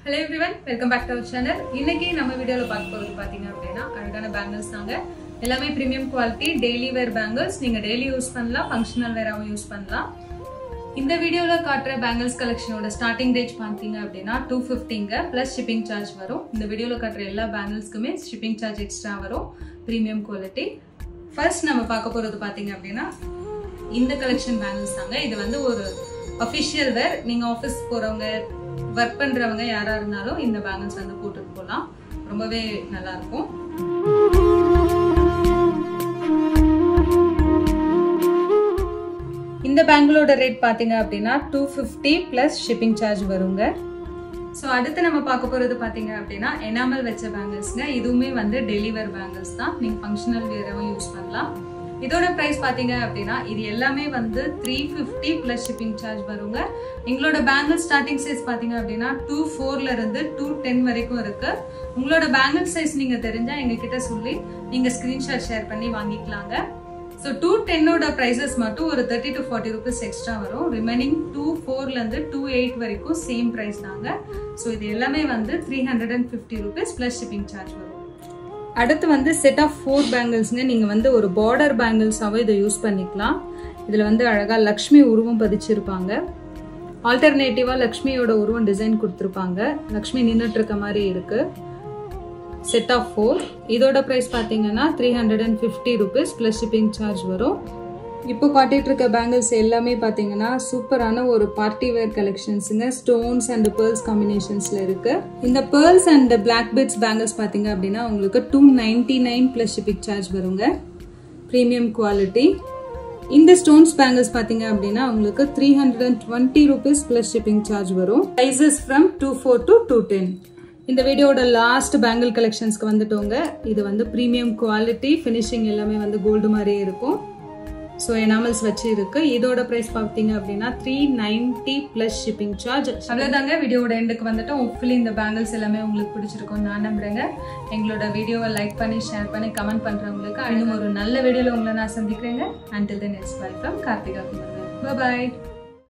hello everyone welcome back to our channel இன்னைக்கு நம்ம வீடியோவில் பார்க்க போகிறது பார்த்தீங்க அப்படின்னா அழகான பேங்கிள்ஸ் தாங்க எல்லாமே premium quality daily wear bangles நீங்கள் டெய்லி யூஸ் பண்ணலாம் ஃபங்க்ஷனல் வேராகவும் யூஸ் பண்ணலாம் இந்த வீடியோவில் காட்டுற பேங்கிள்ஸ் கலெக்ஷனோட ஸ்டார்டிங் ரேஞ்ச் பார்த்தீங்க அப்படின்னா டூ ஃபிஃப்டிங்க ப்ளஸ் ஷிப்பிங் சார்ஜ் வரும் இந்த வீடியோவில் காட்டுற எல்லா பேங்கிள்ஸ்க்குமே ஷிப்பிங் சார்ஜ் எக்ஸ்ட்ரா வரும் ப்ரீமியம் குவாலிட்டி ஃபர்ஸ்ட் நம்ம பார்க்க போகிறது பார்த்தீங்க அப்படின்னா இந்த கலெக்ஷன் பேங்கிள்ஸ் தாங்க இது வந்து ஒரு அஃபிஷியல் வேர் நீங்கள் ஆஃபீஸ் போகிறவங்க ஒர்க் பண்ணுறவங்க யாராக இருந்தாலும் இந்த பேங்கிள்ஸ் வந்து போட்டுட்டு போகலாம் ரொம்பவே நல்லா இருக்கும் இந்த பேங்கிளோட ரேட் பார்த்தீங்க அப்படின்னா two fifty plus shipping charge வருங்க ஸோ அடுத்து நம்ம பார்க்க போகிறது பார்த்தீங்க அப்படின்னா எனாமல் வச்ச பேங்கிள்ஸ்ங்க இதுவுமே வந்து டெலிவர் பேங்கிள்ஸ் தான் நீங்கள் ஃபங்க்ஷனல் வேறவும் யூஸ் பண்ணலாம் இதோட ப்ரைஸ் பார்த்தீங்க அப்படின்னா இது எல்லாமே வந்து three fifty plus shipping charge வருங்க எங்களோட பேங்கிள் ஸ்டார்டிங் சைஸ் பார்த்தீங்க அப்படின்னா டூ ஃபோர்ல இருந்து டூ டென் வரைக்கும் இருக்கு உங்களோட பேங்கிள் சைஸ் நீங்க தெரிஞ்சா எங்ககிட்ட சொல்லி நீங்க ஸ்கிரீன்ஷாட் ஷேர் பண்ணி வாங்கிக்கலாங்க ஸோ டூ டென்னோட ப்ரைஸஸ் மட்டும் ஒரு thirty to forty rupees extra வரும் ரிமைனிங் டூ ஃபோர்லேருந்து டூ எயிட் வரைக்கும் சேம் ப்ரைஸ் தாங்க ஸோ இது எல்லாமே வந்து three hundred and fifty rupees plus shipping charge வரும் அடுத்து வந்து செட் ஆஃப் ஃபோர் பேங்கிள்ஸ்ங்க நீங்கள் வந்து ஒரு பார்டர் பேங்கிள்ஸாகவே இதை யூஸ் பண்ணிக்கலாம் இதில் வந்து அழகாக லக்ஷ்மி உருவம் பதிச்சிருப்பாங்க ஆல்டர்னேட்டிவாக லக்ஷ்மியோட உருவம் டிசைன் கொடுத்துருப்பாங்க லக்ஷ்மி நின்றுட்டு இருக்க மாதிரி இருக்குது செட் ஆஃப் ஃபோர் இதோட ப்ரைஸ் பார்த்தீங்கன்னா three hundred and fifty rupees plus shipping charge வரும் இப்போ காட்டிட்டு இருக்க பேங்கிள்ஸ் எல்லாமே பார்த்தீங்கன்னா சூப்பரான ஒரு பார்ட்டி வேர் கலெக்ஷன்ஸுங்க ஸ்டோன்ஸ் அண்ட் பேர்ல்ஸ் காம்பினேஷன்ஸில் இருக்கு இந்த pearls and black bits bangles பார்த்தீங்க அப்படின்னா உங்களுக்கு two ninety nine plus shipping charge வருங்க ப்ரீமியம் குவாலிட்டி இந்த ஸ்டோன்ஸ் பேங்கிள்ஸ் பார்த்தீங்க அப்படின்னா உங்களுக்கு three hundred and twenty rupees plus shipping charge வரும் prices from two four to two ten இந்த வீடியோட லாஸ்ட் பேங்கிள் கலெக்ஷன்ஸ்க்கு வந்துட்டோங்க இது வந்து ப்ரீமியம் குவாலிட்டி ஃபினிஷிங் எல்லாமே வந்து கோல்டு மாதிரியே இருக்கும் ஸோ எனாமல்ஸ் வச்சு இருக்கு இதோட ப்ரைஸ் பார்த்தீங்க அப்படின்னா three ninety plus shipping charge அவ்வளோதாங்க வீடியோட எண்டுக்கு வந்துட்டு ஹோப்ஃபுல்லி இந்த பேங்கிள்ஸ் எல்லாமே உங்களுக்கு பிடிச்சிருக்கும் நான் நம்புறேங்க எங்களோட வீடியோவை லைக் பண்ணி ஷேர் பண்ணி கமெண்ட் பண்ணுறவங்களுக்கு இன்னும் ஒரு நல்ல வீடியோவில் உங்களை நான் சந்திக்கிறேங்க until then it's bye from Karthika Kumaran bye